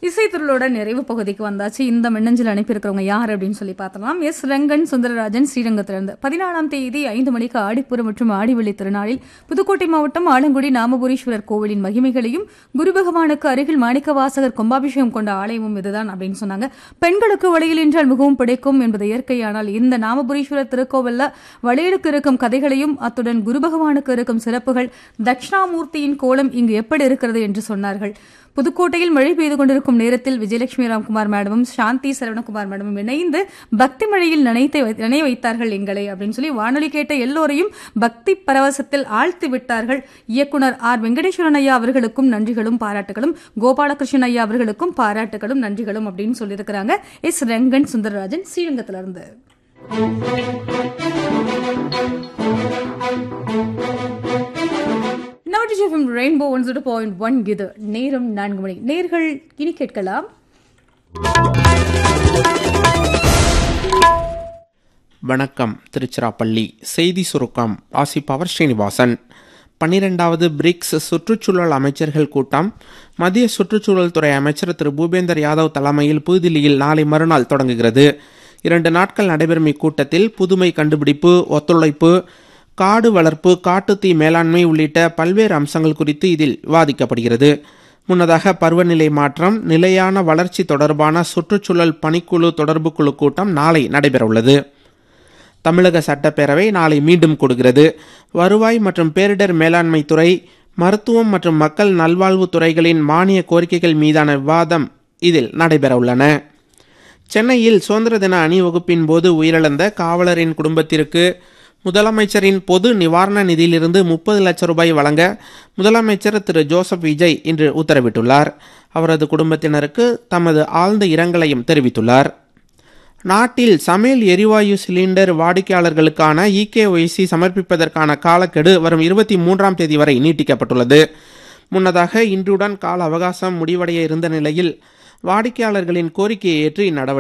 இசைத்துறையோட நிறைவு பகுதிக்கு வந்தாச்சு இந்த மின்னஞ்சல் அனுப்பியிருக்கிறவங்க யார் அப்படின்னு சொல்லி பார்த்தலாம் எஸ் ரங்கன் சுந்தரராஜன் ஸ்ரீரங்கத்திலிருந்து பதினாலாம் தேதி ஐந்து மணிக்கு ஆடிப்புற மற்றும் ஆடிவெள்ளி திருநாளில் புதுக்கோட்டை மாவட்டம் ஆலங்குடி நாமபுரீஸ்வரர் கோவிலின் மகிமைகளையும் குரு பகவானுக்கு அருகில் மாணிக்கவாசகர் கும்பாபிஷேகம் கொண்ட ஆலயமும் இதுதான் அப்படின்னு சொன்னாங்க பெண்களுக்கு வழியில் என்றால் மிகவும் பிடிக்கும் என்பது இயற்கையானால் இந்த நாமபுரீஸ்வரர் திருக்கோவில்ல வழியிலுக்கு இருக்கும் கதைகளையும் அத்துடன் குரு பகவானுக்கு இருக்கும் சிறப்புகள் தட்சிணாமூர்த்தியின் கோலம் இங்கு எப்படி இருக்கிறது என்று சொன்னார்கள் புதுக்கோட்டையில் மழை பெய்து கொண்டிருக்கும் நேரத்தில் விஜயலட்சுமி ராம்குமார் மேடமும் சாந்தி சரவணகுமார் மேடமும் இணைந்து பக்தி மழையில் நினைத்து வை- நினைய வைத்தார்கள் எங்களை அப்படின்னு சொல்லி வானொலி கேட்ட எல்லோரையும் பக்தி பரவசத்தில் ஆழ்த்தி விட்டார்கள் இயக்குனர் ஆர் வெங்கடேஸ்வரன் ஐயா அவர்களுக்கும் நன்றிகளும் பாராட்டுகளும் கோபாலகிருஷ்ணன் ஐயா அவர்களுக்கும் பாராட்டுகளும் நன்றிகளும் அப்படின்னு சொல்லியிருக்கிறாங்க எஸ் ரங்கன் சுந்தரராஜன் ஸ்ரீரங்கத்திலிருந்து நவடிஜிஎஃப்எம் rainbow one zero point one இது நேரம் நான்கு மணி நேர்கள் இனி கேட்கலாம் வணக்கம் திருச்சிராப்பள்ளி செய்தி சுருக்கம் வாசிப்பவர் ஸ்ரீனிவாசன் பன்னிரெண்டாவது பிரிக்ஸ் சுற்றுச்சூழல் அமைச்சர்கள் கூட்டம் மத்திய சுற்றுச்சூழல் துறை அமைச்சர் திரு பூபேந்தர் யாதவ் தலைமையில் புதுதில்லியில் நாளை மறுநாள் தொடங்குகிறது இரண்டு நாட்கள் நடைபெறும் இக்கூட்டத்தில் புதுமை கண்டுபிடிப்பு ஒத்துழைப்பு காடு வளர்ப்பு காட்டுத்தீ மேலாண்மை உள்ளிட்ட பல்வேறு அம்சங்கள் குறித்து இதில் விவாதிக்கப்படுகிறது முன்னதாக பருவநிலை மாற்றம் நிலையான வளர்ச்சி தொடர்பான சுற்றுச்சூழல் பணிக்குழு தொடர்பு குழு கூட்டம் நாளை நடைபெறவுள்ளது தமிழக சட்டப்பேரவை நாளை மீண்டும் கூடுகிறது வருவாய் மற்றும் பேரிடர் மேலாண்மை துறை மருத்துவம் மற்றும் மக்கள் நல்வாழ்வு துறைகளின் மானிய கோரிக்கைகள் மீதான விவாதம் இதில் நடைபெறவுள்ளன சென்னையில் சுதந்திர தின அணிவகுப்பின் போது உயிரிழந்த காவலரின் குடும்பத்திற்கு முதலமைச்சரின் பொது நிவாரண நிதியிலிருந்து முப்பது லட்சம் ரூபாய் வழங்க முதலமைச்சர் திரு ஜோசப் விஜய் இன்று உத்தரவிட்டுள்ளார் அவரது குடும்பத்தினருக்கு தமது ஆழ்ந்த இரங்கலையும் தெரிவித்துள்ளார் நாட்டில் சமையல் எரிவாயு சிலிண்டர் வாடிக்கையாளர்களுக்கான இகேஒய்சி சமர்ப்பிப்பதற்கான காலக்கெடு வரும் இருபத்தி மூன்றாம் தேதி வரை நீட்டிக்கப்பட்டுள்ளது முன்னதாக இன்றுடன் கால அவகாசம் முடிவடைய இருந்த நிலையில் வாடிக்கையாளர்களின் கோரிக்கையை ஏற்று இந்நடவடிக்கை